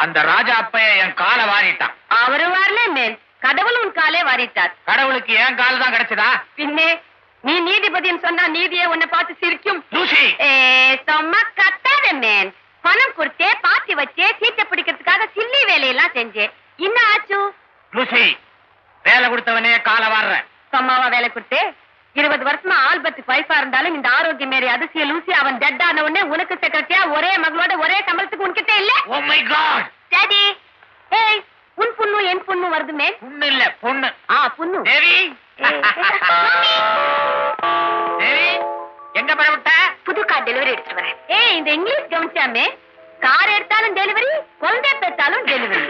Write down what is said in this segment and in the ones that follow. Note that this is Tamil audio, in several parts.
அந்த ராஜா அப்பைய என் காலை வாரிட்டான் அவரு வரல மேன் கடவுள் உன் காலே வாரிட்டார் கடவுளுக்கு என் கால் தான் கிடைச்சதா பின்னே நீ நீதிபதின்னு சொன்னா நீதியே உன்னை பார்த்து சிரிக்கும் லூசி ஏ சும்மா கத்தாத மேன் பணம் கொடுத்தே பாத்தி வச்சே சீட்டை பிடிக்கிறதுக்காக சில்லி வேலையெல்லாம் செஞ்சேன் இன்னும் ஆச்சு லூசி வேலை கொடுத்தவனே காலை வாடுறேன் சும்மாவா வேலை கொடுத்தே இருபது வருஷமா ஆல்பர்ட் வைஃபா இருந்தாலும் இந்த ஆரோக்கிய மேரி அதிசய லூசி அவன் டெட் ஆன உடனே உனக்கு செக்ரட்டரியா ஒரே மகளோட ஒரே சம்பளத்துக்கு உன்கிட்ட இல்ல ஓ மை காட் டாடி ஏய் உன் புண்ணு என் புண்ணு வருது மேன் பொண்ணு இல்ல பொண்ணு ஆ புண்ணு தேவி மம்மி. தேவி எங்க பரவிட்ட புது கார் டெலிவரி எடுத்து வரேன் ஏய் இந்த இங்கிலீஷ் கவனிச்சாமே கார் எடுத்தாலும் டெலிவரி குழந்தை பெற்றாலும் டெலிவரி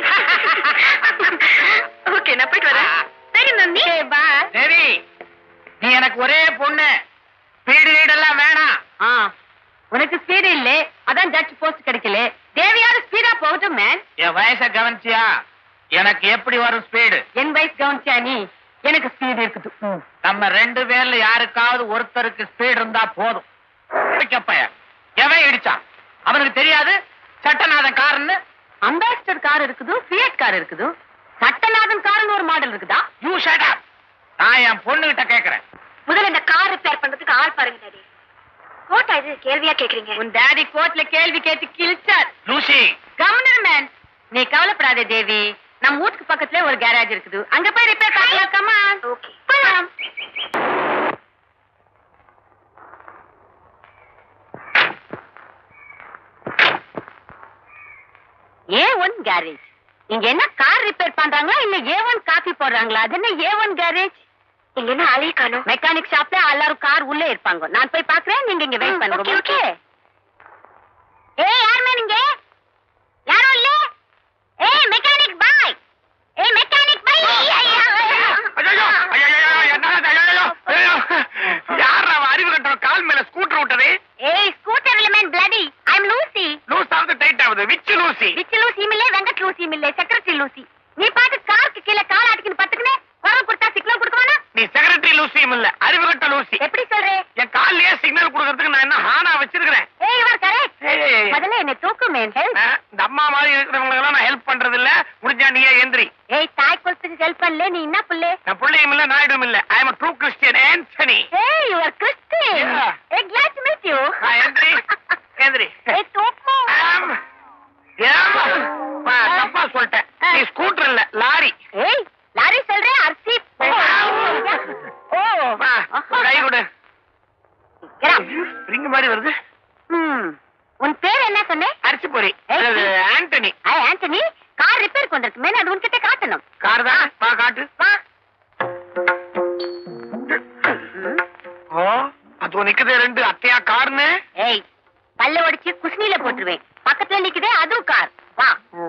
ஓகே நான் போயிட்டு வரேன் சரி மம்மி பா தேவி நீ எனக்கு ஒரே பொண்ணு வீடு வீடெல்லாம் வேணாம் ஆ உனக்கு ஸ்பீடு இல்ல அதான் ஜட்ஜ் போஸ்ட் கிடைக்கல தேவையான ஸ்பீடா போகட்டும் மேன் என் வயசை கவனிச்சியா எனக்கு எப்படி வரும் ஸ்பீடு என் வயசு கவனிச்சா நீ எனக்கு ஸ்பீடு இருக்குது ம். நம்ம ரெண்டு பேர்ல யாருக்காவது ஒருத்தருக்கு ஸ்பீடு இருந்தா போதும் பைய எவன் இடிச்சான் அவனுக்கு தெரியாது சட்டநாதன் காரன்னு அம்பாசிடர் கார் இருக்குது ஃபியட் கார் இருக்குது சட்டநாதன் கார்னு ஒரு மாடல் இருக்குதா யூ ஷட் அப் நான் என் பொண்ணுகிட்ட கேக்குறேன் முதல்ல இந்த கார் ரிப்பேர் பண்றதுக்கு ஆள் பாருங்க டாடி கோட்டா இது கேள்வியா கேக்குறீங்க உன் டாடி கோர்ட்ல கேள்வி கேட்டு கிழிச்சார் லூசி கவர்னர் மேன் நீ கவலைப்படாத தேவி நம்ம வீட்டுக்கு பக்கத்துல ஒரு கேரேஜ் இருக்குது அங்க போய் ரிப்பேர் பார்க்கலாம் கமா ஓகே போலாம் ஏ ஒன் கேரேஜ் இங்க என்ன கார் ரிப்பேர் பண்றாங்களா இல்ல ஏ ஒன் காபி போடுறாங்களா அது என்ன ஏ ஒன் கேரேஜ் இங்க என்ன ஆளே காணோம் மெக்கானிக் ஷாப்ல எல்லாரும் கார் உள்ளே இருப்பாங்க நான் போய் பாக்குறேன் நீங்க இங்க வெயிட் பண்ணுங்க ஓகே ஏய் யாருமே நீங்க யாரும் இல்ல ஏய் மெக்கானிக் பாய் ஏய் மெக்கானிக் பாய் ஐயோ ஐயோ என்ன ஐயோ ஐயோ யாரா அறிவு கட்டுற கால் மேல ஸ்கூட்டர் விட்டது ஏய் ஸ்கூட்டர்ல man bloody I am Lucy loose ஆகுது டைட் ஆகுது விச்சு லூசி விச்சு Lucy Miller Venkat Lucy Miller secretary Lucy நீ பாட்டு காருக்கு கீழே கால் ஆட்டிக்கின்னு பத்துக்கினே குரம் கொடுத்தா சிக்னல் கொடுக்கவானா நீ செக்ரட்டரி லூசியும் இல்ல அறிவு கட்ட லூசி எப்படி சொல்றே என் கால்லயே சிக்னல் கொடுக்கறதுக்கு நான் என்ன ஹானா வச்சிருக்கிறேன் ஏய் இவர் கரெக்ட் ஏய், ஏய், ஏய். முதல்ல என்ன தூக்கு மேன் ஹெல்ப் ஆ, இந்த அம்மா மாதிரி இருக்கிறவங்களுக்கு எல்லாம் நான் ஹெல்ப் பண்றது இல்ல முடிஞ்சா நீயே எந்திரி ஏய் தாய் குலத்துக்கு ஹெல்ப் பண்ணல நீ என்ன புள்ளே நான் பிள்ளையும் இல்ல நாயுடும் இல்ல I am true Christian Anthony ஏய் யூ ஆர் கிறிஸ்டியன் Yeah. ஏய் glad to meet you ஆ, எந்திரி எந்திரி ஏய் தூக்கு ஆம். ஏம்மா? பா, தப்பா சொல்லிட்டேன் நீ ஸ்கூட்டர் இல்ல லாரி ஏய் லாரி சொல்றேன் அரிசி ஓ வா, கை கொடு ஏடா. ரிங் மாதிரி வருது ம் உன் பேர் என்ன சொன்னே அரிசி பொரி ஏய், அது Anthony I Anthony car repair கொண்டிருக்கு மேன் அது உன்கிட்ட காட்டணும் கார் தான் வா காட்டு வா ஓ அது நிக்குது ரெண்டு அத்தையா கார்னு ஏய் பல்ல ஒடிச்சு குஸ்னில போட்டுருவேன் பக்கத்துல நிக்குதே அதுவும் கார் வா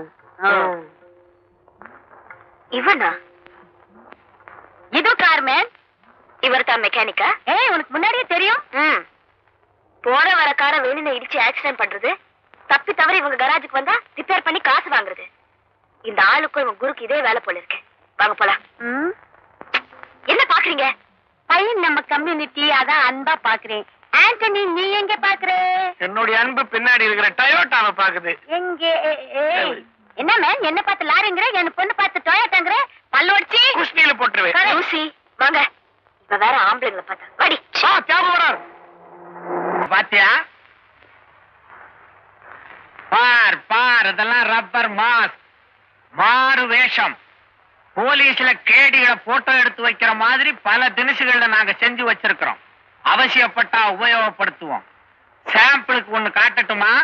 இவனா இது கார் மேன் இவர் தான் மெக்கானிக்கா ஏய் உனக்கு முன்னாடியே தெரியும் போற வர காரை வேணும்னு இடிச்சு ஆக்சிடென்ட் பண்றது தப்பி தவறி இவங்க கராஜுக்கு வந்தா ரிப்பேர் பண்ணி காசு வாங்குறது இந்த ஆளுக்கும் இவங்க குருக்கு இதே வேலை போல இருக்கு வாங்க போலாம் என்ன பாக்குறீங்க பையன் நம்ம கம்யூனிட்டி அதான் அன்பா பாக்குறேன் ஆண்டனி நீ எங்க பாக்குற என்னுடைய அன்பு பின்னாடி இருக்கிற டயோட்டாவை பாக்குது எங்க ஏ- ஏய், என்ன மேம் என்ன பார்த்து லாரிங்கிற என் பொண்ணு பார்த்து டொயோட்டாங்கிற பல்லோடிச்சு குஷ்னியில போட்டுருவேன் லூசி வாங்க இப்ப வேற ஆம்பளைங்களை பார்த்தா வாடி ஆ தேவைப்படாது பாத்தியா பார் பார் இதெல்லாம் ரப்பர் மாஸ் மாறு வேஷம் போலீஸ்ல கேடிகளை போட்டோ எடுத்து வைக்கிற மாதிரி பல தினுசுகள்ல நாங்க செஞ்சு வச்சிருக்கிறோம் அவசியப்பட்டா உபயோகப்படுத்துவோம் சாம்பிளுக்கு ஒண்ணு காட்டட்டுமா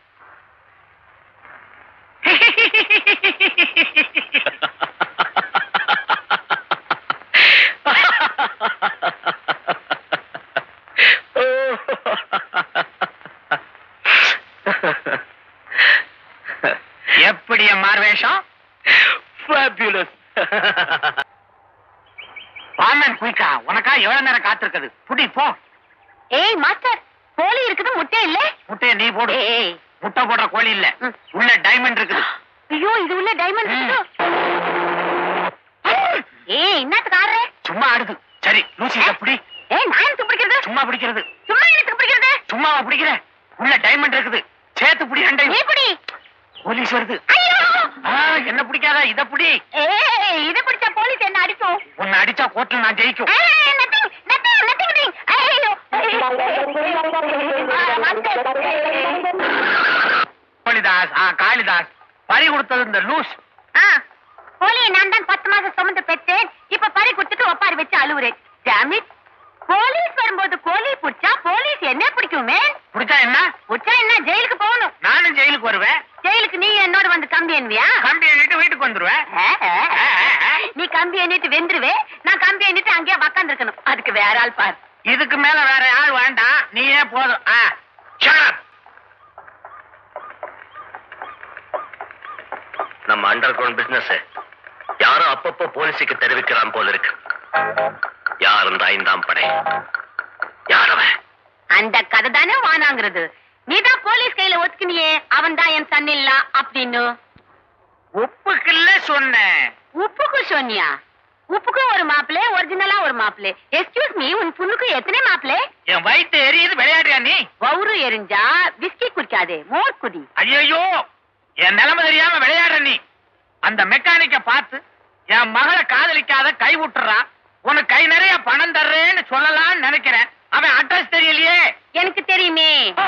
எப்படி என் மார்வேஷம் ஃபேபியூலஸ் பாமன் குயிக்கா உனக்கா எவ்வளவு நேரம் காத்திருக்குது புடி போ ஏய் மாஸ்டர் கோழி இருக்குது முட்டை இல்ல முட்டையை நீ போடு ஏய் முட்டை போடுற கோழி இல்ல ம். உள்ள டைமண்ட் இருக்குது ஐயோ இது உள்ள டைமண்ட் ம். ஏய் என்னத்துக்கு ஆடுற சும்மா ஆடுது சரி லூசி இதை பிடி ஏய் நான் எனக்கு பிடிக்கிறது சும்மா பிடிக்கிறது சும்மா எனக்கு பிடிக்கிறது சும்மாவா பிடிக்கிற உள்ள டைமண்ட் இருக்குது சேர்த்து பிடி நீ ரெண்டையும் பிடி போலீஸ் வருது ஐயோ என்ன பிடிக்காத இத புடி ஏய் இது பிடிச்ச போலீஸ் என்ன அடிக்கும் உன்னை அடிச்சா கோர்ட்ல நான் ஜெயிக்கும் ஏய், nothing, nothing, nothing, nothing. ஐயோ. ஆ, master. காளிதாஸ் ஆ காளிதாஸ் பறி கொடுத்தது இந்த லூஸ் ஆ, போலியை நான் தான் பத்து மாசம் சுமந்து பெற்றேன் இப்ப பறி கொடுத்துட்டு ஒப்பாரி வச்சு அழுவுறேன் ஜாமிட் போலீஸ் வரும்போது கோழி பிடிச்சா போலீஸ் என்ன பிடிக்குமே பிடிச்சா என்ன பிடிச்சா என்ன ஜெயிலுக்கு போகணும் நானும் ஜெயிலுக்கு வருவேன் ஜெயிலுக்கு நீ என்னோட வந்து கம்பி எண்ணுவியா கம்பி எண்ணிட்டு வீட்டுக்கு வந்துருவேன் நீ கம்பி எண்ணிட்டு வெந்துருவே நான் கம்பி எண்ணிட்டு அங்கேயே உக்காந்து இருக்கணும் அதுக்கு வேற ஆள் பாரு இதுக்கு மேல வேற யார் வேண்டாம் நீயே போதும் ஆ shut up. நம்ம அண்டர் கிரவுண்ட் பிசினஸ் யாரோ அப்பப்போ போலீஸுக்கு தெரிவிக்கிறான் போல இருக்கு யார் இந்த ஐந்தாம் படை யார் அவன் அந்த கதை தானே வானாங்கிறது நீதான் போலீஸ் கையில ஒத்துக்கினியே அவன் தான் என் சன் இல்ல அப்படின்னு உப்புக்குல்ல சொன்னேன் உப்புக்கு சொன்னியா உப்புக்கும் ஒரு மாப்பிளே ஒரிஜினலா ஒரு மாப்பிளே எக்ஸ்கியூஸ் மீ உன் பொண்ணுக்கு எத்தனை மாப்பிளே என் வயித்து எரியுது விளையாடுறியா நீ வவுறு எரிஞ்சா விஸ்கி குடிக்காதே மோர் குடி ஐயோ என் நிலைமை தெரியாம விளையாடுற நீ அந்த மெக்கானிக்க பார்த்து என் மகளை காதலிக்காத கை விட்டுறான் உனக்கு கை நிறைய பணம் தர்றேன்னு சொல்லலாம்னு நினைக்கிறேன் அவன் அட்ரஸ் தெரியலையே எனக்கு தெரியுமே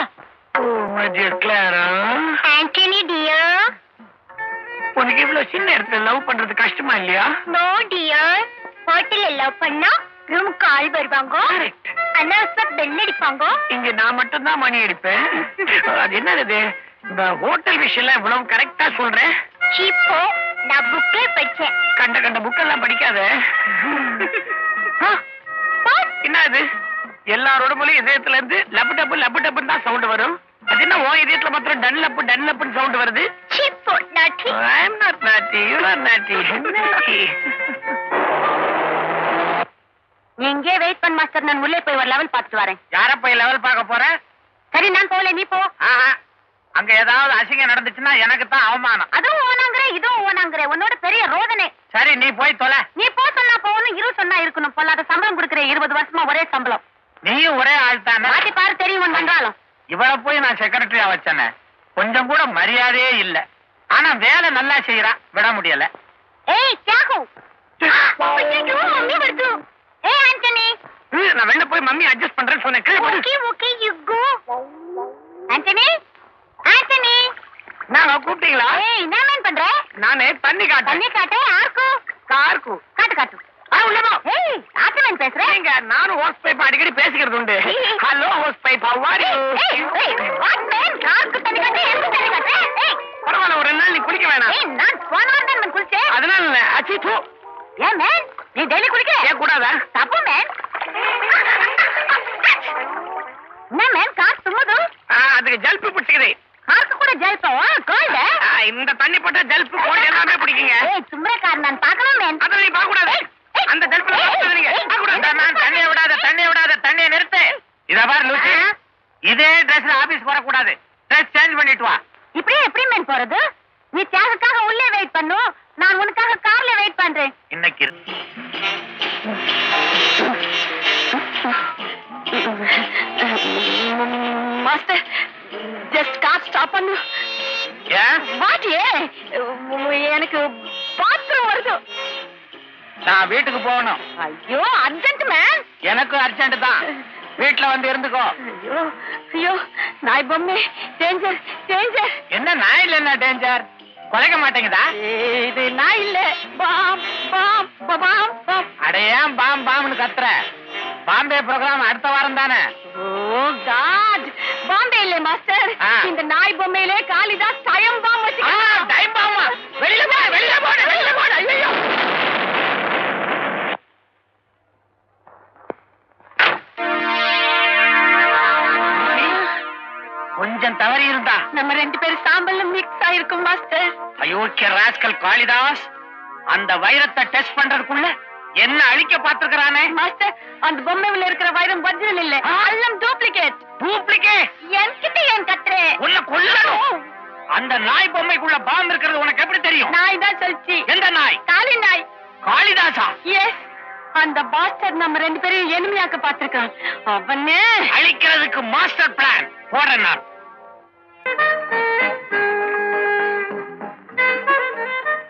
ஆண்டனி டியர் உனக்கு இவ்வளவு சின்ன இடத்துல லவ் பண்றது கஷ்டமா இல்லையா நோ டியர் ஹோட்டல்ல லவ் பண்ணா ரூமுக்கு ஆள் வருவாங்க அனாவசியா பெல் அடிப்பாங்க இங்க நான் மட்டும்தான் மணி அடிப்பேன் அது என்னது இந்த ஹோட்டல் விஷயம் இவ்வளவு கரெக்டா சொல்றேன் சீப்போ நான் புக்கே படிச்சேன் கண்ட கண்ட புக்கெல்லாம் படிக்காத ஆ, என்ன அது எல்லாரோட மொழியும் இதயத்துல இருந்து லப்பு டப்பு லப்பு டப்புன்னு தான் சவுண்ட் வரும் அது என்ன ஓ இதயத்துல மாத்திரம் டன் லப்பு டன் லப்புன்னு சவுண்ட் வருது சீப்போ நாட்டி I'm not naughty, you are naughty. naughty. நீ இங்கே வெயிட் பண்ண மாஸ்டர் நான் உள்ளே போய் ஒரு லெவல் பார்த்துட்டு வரேன் யார போய் லெவல் பார்க்க போற சரி நான் போகல நீ போ ஆஹா, அங்க ஏதாவது அசிங்கம் நடந்துச்சுன்னா எனக்கு தான் அவமானம் அதுவும் ஓனாங்கிற இதுவும் ஓனாங்கிற உன்னோட பெரிய ரோதனை சரி நீ போய் தொலை நீ போ சொன்னா போகணும் இரு சொன்னா இருக்கணும் பொல்லாத சம்பளம் கொடுக்குற இருபது வருஷமா ஒரே சம்பளம் நீயும் ஒரே ஆள் தானே மாத்தி பாரு தெரியும் உன் மன்றாலும் இவளை போய் நான் செக்ரட்டரியா வச்சேனே கொஞ்சம் கூட மரியாதையே இல்ல ஆனா வேலை நல்லா செய்யறா விட முடியல ஏய் தியாகு ஐயோ மம்மி வருது ஏய் ஆண்டனி ம், நான் வெளில போய் மம்மி அட்ஜஸ்ட் பண்றேன்னு சொன்னேன் கீழே போடு. Okay okay you go Anthony Anthony நாங்க கூப்பிட்டீங்களா ஏய் என்ன மேன் பண்ற நானு தண்ணி காட்டேன் தண்ணி காட்டு ஆர்க்கு கார்க்கு காட்டு காட்டு ஆ, உள்ள போ. ஏய் ஆட்டமேன் பேசுறேன் நீங்க நானும் ஹோஸ் பைப் அடிக்கடி பேசிக்கிறது உண்டு hello hose pipe how are you? ஏய் ஏய் வாட் மேன் கார்க்கு தண்ணி காட்டு எனக்கு தண்ணி காட்டு ஏய் பரவாயில்ல ஒரு ரெண்டு நாள் நீ குளிக்க வேணாம் ஏய் நான் போன வாரம் தான் மேன் குளிச்சேன் அதனால இல்ல அச்சி தூ ஏன் மேன் நீ டெய்லி குளிக்கிற ஏன் கூடாதா தப்பு மேன் என்ன மேன் கார் தும்முது ஆ, அதுக்கு ஜல்பு பிடிச்சிக்குது காருக்கு கூட ஜெயிப்போம் கோல்டு ஆ, இந்த தண்ணி போட்டா ஜல்பு கோல்டு எல்லாமே பிடிக்குங்க ஏய் தும்பரக்கார் நான் பார்க்கணும் மேன் அதை நீ பார்க்க கூடாது அந்த ஜல்புல பார்த்தது நீங்க பார்க்க கூடாது நான் தண்ணியை விடாத தண்ணியை விடாத தண்ணியை நிறுத்து இத பாரு லூசி ஆ. இதே ட்ரெஸ்ல ஆபீஸ் வரக்கூடாது ட்ரெஸ் சேஞ்ச் பண்ணிட்டு வா இப்படியே எப்படி மேன் போறது நீ தியாகுக்காக உள்ளே வெயிட் பண்ணு நான் உனக்காக கார்ல வெயிட் பண்றேன் இன்னைக்கு மாஸ்டர் ஜஸ்ட் கார் ஸ்டாப் பண்ணு ஏன் வாட்டியே எனக்கு பாத்ரூம் வருது நான் வீட்டுக்கு போகணும் ஐயோ அர்ஜென்ட் மேன் எனக்கு அர்ஜென்ட் தான் வீட்டுல வந்து இருந்துக்கோ ஐயோ ஐயோ நாய் பொம்மை டேஞ்சர் டேஞ்சர் என்ன நாயில் என்ன டேஞ்சர் குலைக்க மாட்டேங்குதா இது நாய் இல்ல பாம் பாம் பாம் பாம் அட ஏன் பாம் பாம்னு கத்துற பாம்பே ப்ரோக்ராம் அடுத்த வாரம் தானே ஓ காட் பாம்பே இல்ல மாஸ்டர் ஆ. இந்த நாய் பொம்மையிலே காளிதாஸ் டயம் பாம் வச்சு டைம் பாமா வெளியில போ வெளியில போடு வெளியில போடு ஐயோ கொஞ்சம் தவறி இருந்தா நம்ம ரெண்டு பேரும் சாம்பல்ல மிக்ஸ் ஆயிருக்கும் மாஸ்டர் அயோக்கிய ராஸ்கல் காளிதாஸ் அந்த வைரத்தை டெஸ்ட் பண்றதுக்குள்ள என்ன அழிக்க பார்த்திருக்கிறானே மாஸ்டர் அந்த பொம்மையில இருக்கிற வைரம் வஜ்ரம் இல்ல எல்லாம் டூப்ளிகேட் டூப்ளிகேட் என்கிட்ட ஏன் கத்துறே உன்னை கொல்லணும் அந்த நாய் பொம்மைக்குள்ள பாம்பு இருக்கிறது உனக்கு எப்படி தெரியும் நாய் தான் சொல்லிச்சு எந்த நாய் காளி நாய் காளிதாசா எஸ் அந்த பாஸ்டர் நம்ம ரெண்டு பேரையும் எளிமையாக்க பார்த்திருக்கான் அவனே அழிக்கிறதுக்கு மாஸ்டர் பிளான் போடுறேன் நான்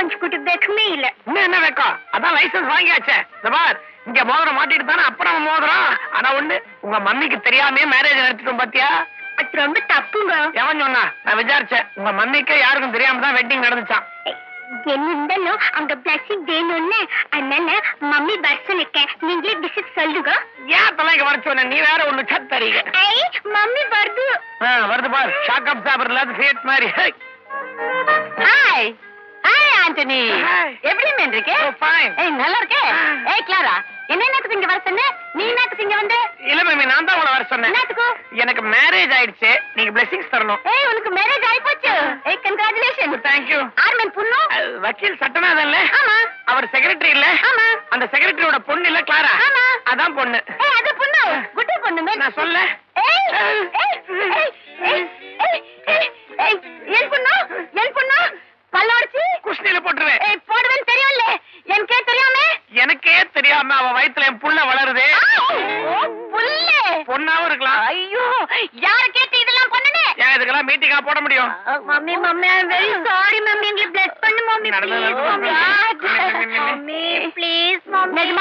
கொஞ்சம் கூட வெக்கமே இல்ல இன்னும் என்ன வைக்கும் அதான் லைசென்ஸ் வாங்கியாச்சே இந்த பார் இங்க மோதிரம் மாட்டிட்டு தானே அப்புறம் மோதிரம் ஆனா ஒண்ணு உங்க மம்மிக்கு தெரியாம மேரேஜ் நடத்திட்டோம் பாத்தியா அது ரொம்ப தப்புங்க எவன் சொன்னா நான் விசாரிச்சேன் உங்க மம்மிக்கு யாருக்கும் தெரியாம தான் வெட்டிங் நடந்துச்சான் என்ன இருந்தாலும் அங்க பிளஸிங் வேணும்னு அதனால மம்மி வர சொல்லிருக்கேன் நீங்களே விசிட் சொல்லுங்க ஏன் தலைக்கு வர சொன்ன நீ வேற ஒண்ணு சத்தறிக ஐ மம்மி வருது வருது பார் ஷாக்கப் சாப்பிடல அது ஃபேட் மாதிரி ஹாய் ஹாய் ஆண்டனி Hi. எப்படி மேன் இருக்கே ஃபைன் ஏய் நல்லா இருக்கே ஏய் கிளாரா என்ன நேரத்துக்கு இங்க வர சொன்ன நீ நேரத்துக்கு இங்க வந்து இல்ல மேமி நான் தான் உங்களை வர சொன்னேன் என்னத்துக்கு எனக்கு மேரேஜ் ஆயிடுச்சு நீங்க பிளெஸிங்ஸ் தரணும் ஏய் உனக்கு மேரேஜ் ஆயி போச்சு ஏய் கங்க்ராச்சுலேஷன் தேங்க்யூ ஆர்மன் புண்ணு வக்கீல் சட்டநாதன் இல்ல ஆமா அவர் செக்ரட்டரி இல்ல ஆமா அந்த செக்ரட்டரியோட பொண்ணு இல்ல கிளாரா ஆமா. அதான் பொண்ணு ஏய் அது புண்ணு குட்டி பொண்ணு மேன் நான் சொல்ல ஏய் ஏய் ஏய் ஏய் ஏய் ஏய் ஏய் ஏன் புண்ணு ஏன் புண்ணு பல்லோடிச்சு குஷ்னில போட்டுருவேன் ஏய் போடுவேன்னு தெரியும்ல எனக்கே தெரியாமே எனக்கே தெரியாம அவ வயித்துல என் புள்ள வளருது ஓ புல்லே பொண்ணாவும் இருக்கலாம் ஐயோ யார கேட்டு இதெல்லாம் பண்ணுனே ஏன் இதுக்கெல்லாம் மீட்டிங்கா போட முடியும் mummy mummy I very sorry mummy எங்களை பிளஸ் பண்ணு மம்மி நடந்தது ப்ளீஸ் நடக்கும். Mummy please mummy